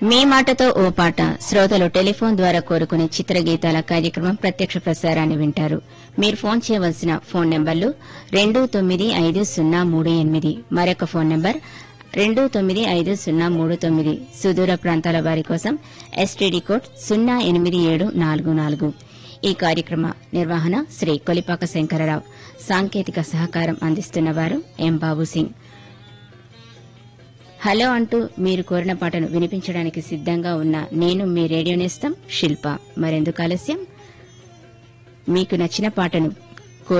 మీ మాటతో ఓ పాట శ్రోతలు టెలిఫోన్ ద్వారా కోరుకునే చిత్రగీతాల కార్యక్రమం ప్రత్యక్ష ప్రసారాన్ని వింటారు మీరు ఫోన్ చేయవలసిన ఫోన్ నెంబర్లు రెండు తొమ్మిది ఐదు సున్నా మూడు ఎనిమిది మరొక ఫోన్ నెంబర్ రెండు తొమ్మిది ఐదు సున్నా మూడు తొమ్మిది సుదూర ప్రాంతాల వారి కోసం ఎస్టీడీ కోడ్ సున్నా ఎనిమిది ఏడు నాలుగు నాలుగు ఈ కార్యక్రమ నిర్వహణ శ్రీ కొలిపాక శంకరరావు సాంకేతిక సహకారం అందిస్తున్న వారు ఎం బాబు సింగ్ హలో అంటూ మీరు కోరిన పాటను వినిపించడానికి సిద్ధంగా ఉన్న నేను మీ రేడియో నేస్తం శిల్ప మరెందుకు ఆలస్యం మీకు నచ్చిన పాటను